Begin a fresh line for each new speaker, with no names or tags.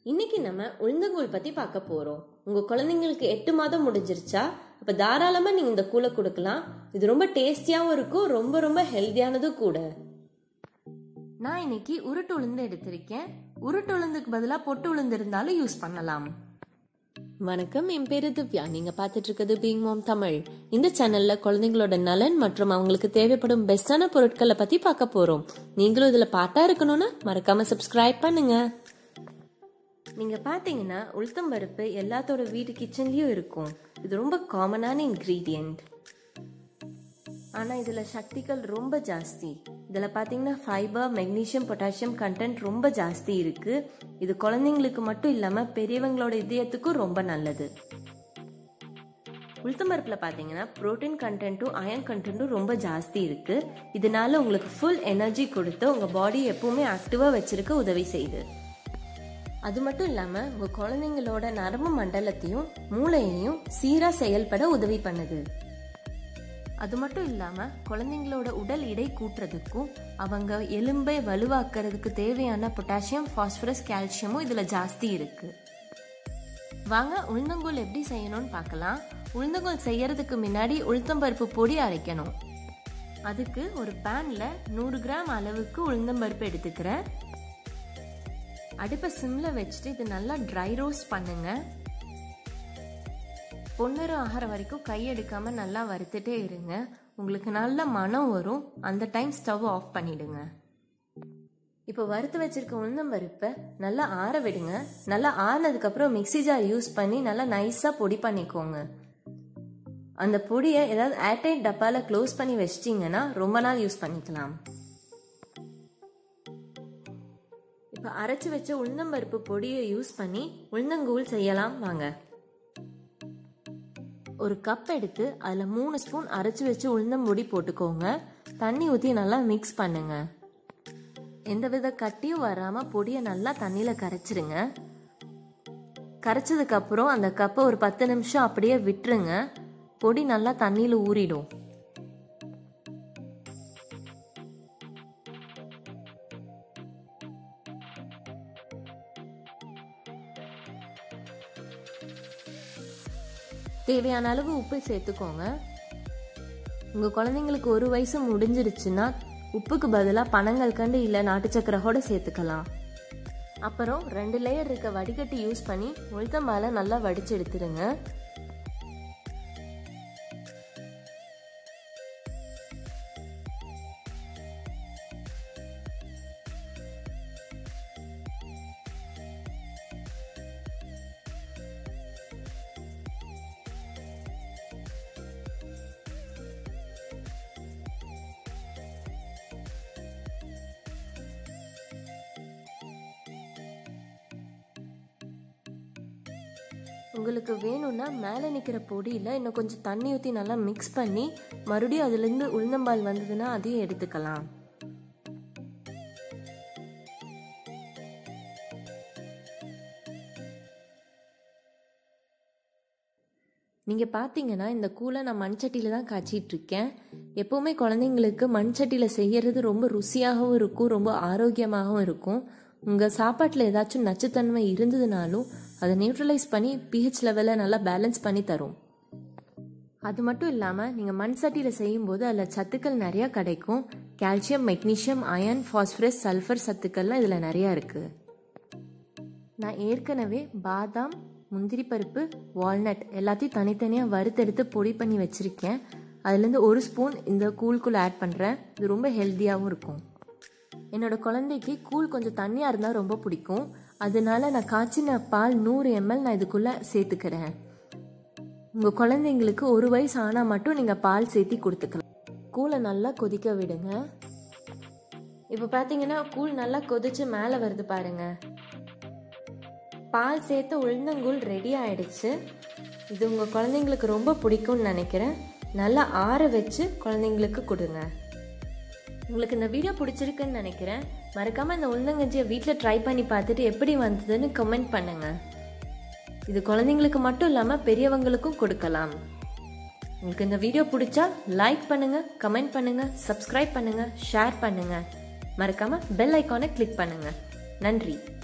இன்னைக்கு நம்ம உளுந்தங்கூழ் பத்தி பார்க்க போறோம் உங்க குழந்தைங்களுக்கு எட்டு மாதம் முடிஞ்சிருச்சா அப்ப தாராளமா நீங்க இந்த கூழை கொடுக்கலாம் இது ரொம்ப டேஸ்டியாவும் இருக்கும் ரொம்ப ரொம்ப ஹெல்தியானதும் கூட நான் இன்னைக்கு உருட்டு உளுந்து எடுத்திருக்கேன் உருட்டு உளுந்துக்கு பதிலாக பொட்டு உளுந்து இருந்தாலும் யூஸ் பண்ணலாம் வணக்கம் என் பேரு திவ்யா நீங்க பார்த்துட்டு இருக்கிறது பீங் மோம் தமிழ் இந்த சேனல்ல குழந்தைங்களோட நலன் மற்றும் அவங்களுக்கு தேவைப்படும் பெஸ்டான பொருட்களை பத்தி பார்க்க போறோம் நீங்களும் இதுல பாட்டா இருக்கணும்னா மறக்காம சப்ஸ்கிரைப் பண்ணுங்க நீங்க பாத்தீங்கன்னா உளுத்தம் பருப்பு எல்லாத்தோட வீட்டு கிச்சன்லயும் இருக்கும் இது ரொம்ப காமனான இன்கிரீடியன்ட் ஆனா இதுல சக்திகள் ரொம்ப ஜாஸ்தி இதுல பாத்தீங்கன்னா ஃபைபர் மெக்னீசியம் பொட்டாசியம் கண்டென்ட் ரொம்ப ஜாஸ்தி இருக்கு இது குழந்தைங்களுக்கு மட்டும் இல்லாம பெரியவங்களோட இதயத்துக்கும் ரொம்ப நல்லது உளுத்தம் பருப்புல பாத்தீங்கன்னா புரோட்டீன் கண்டென்ட்டும் அயன் கண்டென்ட்டும் ரொம்ப ஜாஸ்தி இருக்கு இதனால உங்களுக்கு ஃபுல் எனர்ஜி கொடுத்து உங்க பாடி எப்பவுமே ஆக்டிவா வச்சிருக்க உதவி செய்யுது அது மட்டும் இல்லாம உங்க குழந்தைங்களோட நரம்பு மண்டலத்தையும் மூளையையும் சீரா செயல்பட உதவி பண்ணுது அது மட்டும் இல்லாம குழந்தைங்களோட உடல் எடை கூட்டுறதுக்கும் அவங்க எலும்பை வலுவாக்குறதுக்கு தேவையான பொட்டாசியம் பாஸ்பரஸ் கால்சியமும் இதுல ஜாஸ்தி இருக்கு வாங்க உளுந்தங்கோல் எப்படி செய்யணும்னு பார்க்கலாம் உளுந்தங்கோல் செய்யறதுக்கு முன்னாடி உளுத்தம்பருப்பு பொடி அரைக்கணும் அதுக்கு ஒரு பேன்ல நூறு கிராம் அளவுக்கு உளுந்தம்பருப்பு எடுத்துக்கிறேன் அடுப்பை சிம்ல வச்சுட்டு இது நல்லா ட்ரை ரோஸ்ட் பண்ணுங்க பொன்னிறம் ஆகிற வரைக்கும் கை எடுக்காம நல்லா வறுத்துட்டே இருங்க உங்களுக்கு நல்ல மனம் வரும் அந்த டைம் ஸ்டவ் ஆஃப் பண்ணிடுங்க இப்போ வறுத்து வச்சிருக்க உளுந்தம்பருப்பை நல்லா ஆற விடுங்க நல்லா ஆறினதுக்கப்புறம் மிக்சி ஜார் யூஸ் பண்ணி நல்லா நைஸாக பொடி பண்ணிக்கோங்க அந்த பொடியை ஏதாவது ஏர்டைட் டப்பாவில் க்ளோஸ் பண்ணி வச்சிட்டிங்கன்னா ரொம்ப நாள் யூஸ் பண்ணிக்கலாம் இப்போ அரைச்சி வச்ச உளுந்தம்பருப்பு பொடியை யூஸ் பண்ணி உளுந்தங்கூழ் செய்யலாம் வாங்க ஒரு கப் எடுத்து அதில் மூணு ஸ்பூன் அரைச்சி வச்சு உளுந்தம்பொடி போட்டுக்கோங்க தண்ணி ஊற்றி நல்லா மிக்ஸ் பண்ணுங்க எந்தவித கட்டியும் வராமல் பொடியை நல்லா தண்ணியில் கரைச்சிருங்க கரைச்சதுக்கப்புறம் அந்த கப்பை ஒரு பத்து நிமிஷம் அப்படியே விட்டுருங்க பொடி நல்லா தண்ணியில் ஊறிடும் தேவையான அளவு உப்பு சேர்த்துக்கோங்க உங்கள் குழந்தைங்களுக்கு ஒரு வயசு முடிஞ்சிருச்சுன்னா உப்புக்கு பதிலாக பனங்கள் கண்டு இல்லை நாட்டு சக்கரை கூட சேர்த்துக்கலாம் அப்புறம் ரெண்டு லேயர் இருக்க வடிகட்டி யூஸ் பண்ணி உளுத்தம்பால நல்லா வடிச்சு எடுத்துருங்க உங்களுக்கு வேணும்னா மேலே நிற்கிற பொடியில் இன்னும் கொஞ்சம் தண்ணி ஊற்றி நல்லா மிக்ஸ் பண்ணி மறுபடியும் அதுலேருந்து உளுந்தம்பால் வந்ததுன்னா அதையும் எடுத்துக்கலாம் நீங்கள் பார்த்தீங்கன்னா இந்த கூலை நான் மண் சட்டியில் தான் காய்ச்சிட்டு இருக்கேன் எப்போவுமே குழந்தைங்களுக்கு மண் சட்டியில் செய்யறது ரொம்ப ருசியாகவும் இருக்கும் ரொம்ப ஆரோக்கியமாகவும் இருக்கும் உங்கள் சாப்பாட்டில் ஏதாச்சும் நச்சுத்தன்மை இருந்ததுனாலும் அதை நியூட்ரலைஸ் பண்ணி பிஹெச் லெவலில் நல்லா பேலன்ஸ் பண்ணி தரும் அது மட்டும் இல்லாமல் நீங்கள் மண் சட்டியில் செய்யும்போது அதில் சத்துக்கள் நிறையா கிடைக்கும் calcium magnesium iron phosphorus sulphur சத்துக்கள்லாம் இதில் நிறையா இருக்குது நான் ஏற்கனவே பாதாம் முந்திரி பருப்பு வால்நட் எல்லாத்தையும் தனித்தனியாக வறுத்தெடுத்து பொடி பண்ணி வச்சுருக்கேன் அதுலேருந்து ஒரு ஸ்பூன் இந்த கூழ்குள்ளே ஆட் பண்ணுறேன் இது ரொம்ப ஹெல்த்தியாகவும் இருக்கும் என்னோட குழந்தைக்கு கூழ் கொஞ்சம் தண்ணியாக இருந்தால் ரொம்ப பிடிக்கும் அதனால நான் காய்ச்சின பால் நூறு எம்எல் நான் இதுக்குள்ளே சேர்த்துக்கிறேன் உங்கள் குழந்தைங்களுக்கு ஒரு வயசு ஆனால் மட்டும் நீங்கள் பால் சேர்த்தி கொடுத்துக்கலாம் கூழை நல்லா கொதிக்க விடுங்க இப்போ பார்த்தீங்கன்னா கூழ் நல்லா கொதிச்சு மேலே வருது பாருங்க பால் சேர்த்து உளுந்தங்கூழ் ரெடி ஆயிடுச்சு இது உங்கள் குழந்தைங்களுக்கு ரொம்ப பிடிக்கும்னு நினைக்கிறேன் நல்லா ஆற வச்சு குழந்தைங்களுக்கு கொடுங்க உங்களுக்கு இந்த வீடியோ பிடிச்சிருக்குன்னு நினைக்கிறேன் மறக்காமல் இந்த உளுந்தங்கஞ்சியை வீட்டில் ட்ரை பண்ணி பார்த்துட்டு எப்படி வந்ததுன்னு கமெண்ட் பண்ணுங்க இது குழந்தைங்களுக்கு மட்டும் இல்லாமல் பெரியவங்களுக்கும் கொடுக்கலாம் உங்களுக்கு இந்த வீடியோ பிடிச்சா லைக் பண்ணுங்க கமெண்ட் பண்ணுங்க சப்ஸ்கிரைப் பண்ணுங்க ஷேர் பண்ணுங்க மறக்காம பெல் ஐக்கானை கிளிக் பண்ணுங்க நன்றி